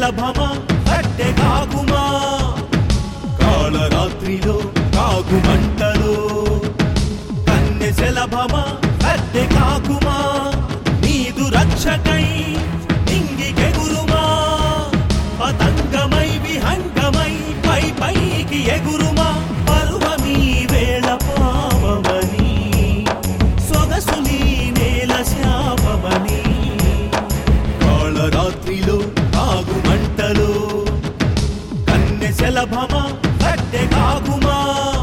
శలభమా కట్టె కాకుమా కాళరాత్రిలో కాకుమంటలో కన్నె శలభమా కట్టె కాకుమా నీదు రక్షకై ఇంగికెగురుమా పతంగమై విహంగమై పై పైకి ఎగురుమా పరువమీ వేళ పావమని సొగసుని నేల శాపమని కాళరాత్రిలో కాగుమంటలో కన్నె శలభమా కట్టె కాగుమా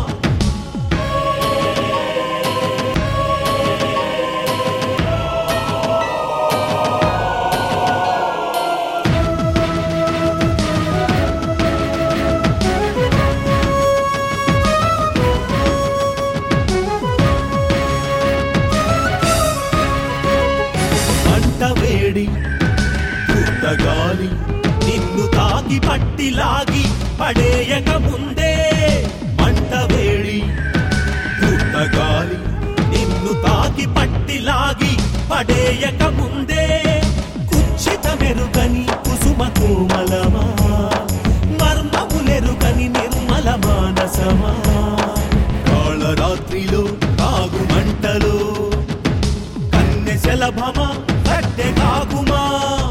మంట వేడి గాలి నిన్ను తాకి పట్టి లాగి పడేయక ముందే మంట వేడి గాలి నిన్ను తాకి పట్టి లాగి పడేయక ముందే కుచ్చిత మెరుగని కుసుమ కోమలమా మర్మములెరుగని నిర్మల మానసమా కాళరాత్రిలో కాగు మంటలో కన్నె శలభమా కట్టె కాకుమా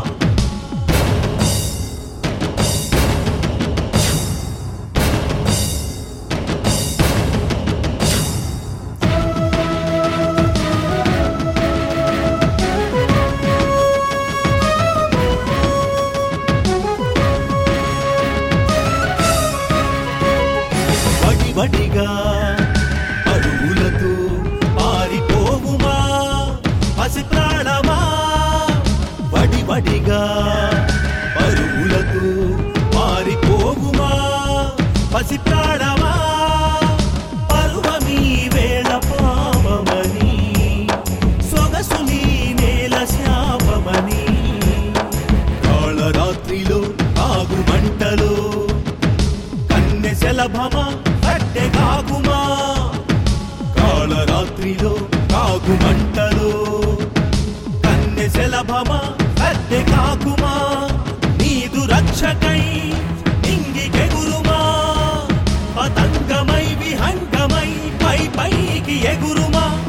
వడి వడిగా అడుగులతో పారిపోవుమా పసి ప్రాణమా వడి వడిగా అడుగులతో పారిపోవుమా పసి ప్రాణమా పరువమీ వేళ పావమని సొగసుని నేల శాపమని కాళరాత్రిలో ఆగు మంటలో కన్నె శలభమా కట్టె కాకుమా కాళరాత్రిలో కాగు మంటలో కన్నె శలభమా కట్టె కాకుమా నీదు రక్షకై ఇంగికెగురుమా పతంగమై విహంగమై పై పైకి ఎగురుమా